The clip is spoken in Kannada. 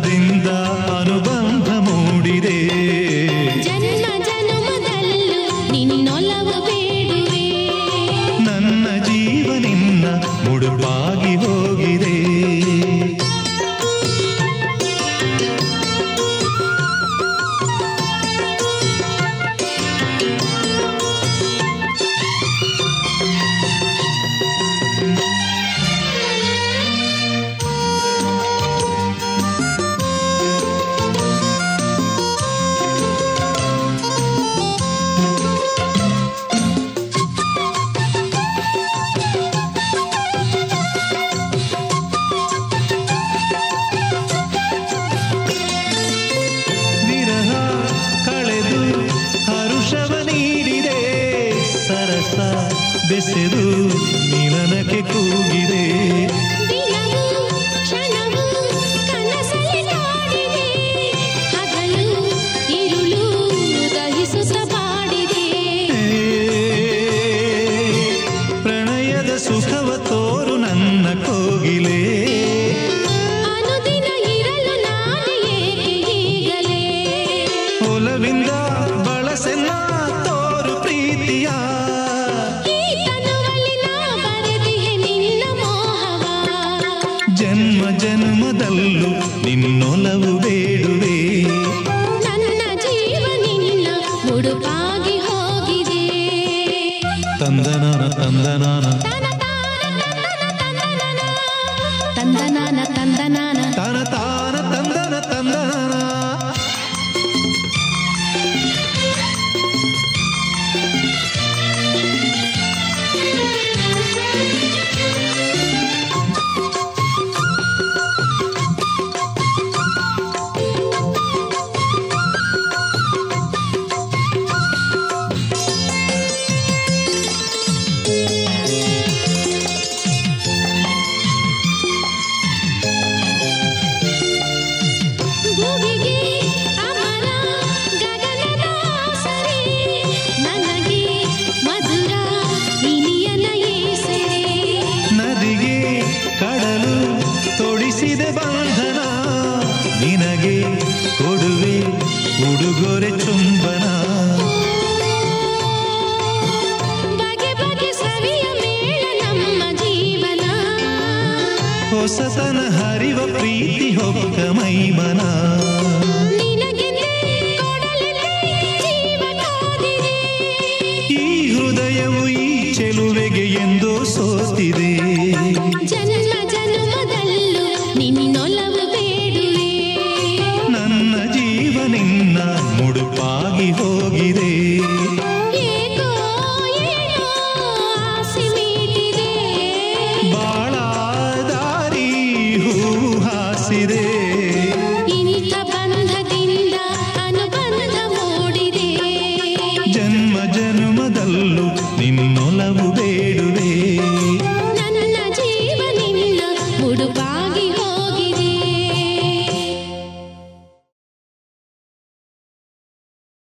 ಜನ್ಮದಿಂದ ಅನುಬಂಧ ಮೂಡಿದೆ ಜನ್ಮ ಜನ್ಮದಲ್ಲೂ ನಿನ್ನೊಲವು ಬೇಡುವೆ ನನ್ನ ಜೀವ ನಿನ್ನ ಮುಡುಪಾಗಿ ಹೋಗಿದೆ ವಿರಹ ಕಳೆದು ಹರುಷವ ನೀಡಿದೆ ಸರಸ ಬೆಸೆದು ಮಿಲನಕ್ಕೆ ಕೂಗಿದೆ ದಿನವೂ ಕ್ಷಣವೂ ಕನಸಲ್ಲಿ ಕಾಡಿದೆ ಹಗಲು ಇರುಳು ದಹಿಸುತ್ತ ಬಾಡಿದೆ ಪ್ರಣಯದ ಸುಖವ ತೋರು ನನ್ನ ಕೋಗಿಲೆ ಅನುದಿನ ಇರಲು ನಾನು ಏಕೆ ಈಗಲೇ ಒಲವಿಂದ ಬಳಸೆನ್ನ ತೋರು ಪ್ರೀತಿಯ ಈ ತನುವಲ್ಲಿ ನಾ ಬರೆದಿಹೆ ನಿನ್ನ ಮೋಹವ ಜನ್ಮ ಜನ್ಮದಲ್ಲೂ ನಿನ್ನೊಲವು ಬೇಡುವೆ ನನ್ನ ಜೀವ ನಿನ್ನ ಮುಡುಪಾಗಿ ಹೋಗಿದೆ ತಂದನಾನ ತಂದನಾನ ತಂದನಾನ ತಂದನಾನ ತಾನ ತಾನ ತಂದನ ತಂದನಾನ ಭುವಿಗೆ ಅಮರ ಗಗನದ ಸರಿ ನನಗೆ ಮಧುರ ಇನಿಯನ ಸರಿ ನದಿಗೆ ಕಡಲು ತೊಡಿಸಿದೆ ಬಂಧನ ನಿನಗೆ ಕೊಡುವೆ ಉಡುಗೊರೆ ಚುಂಬನ ಬಗೆ ಬಗೆ ಸವಿಯ ಮೇಳ ನಮ್ಮ ಜೀವನ ಹೊಸತನ ಹರಿವ ಪ್ರೀತಿ ಹೊಕ್ಕ ಮೈಮನ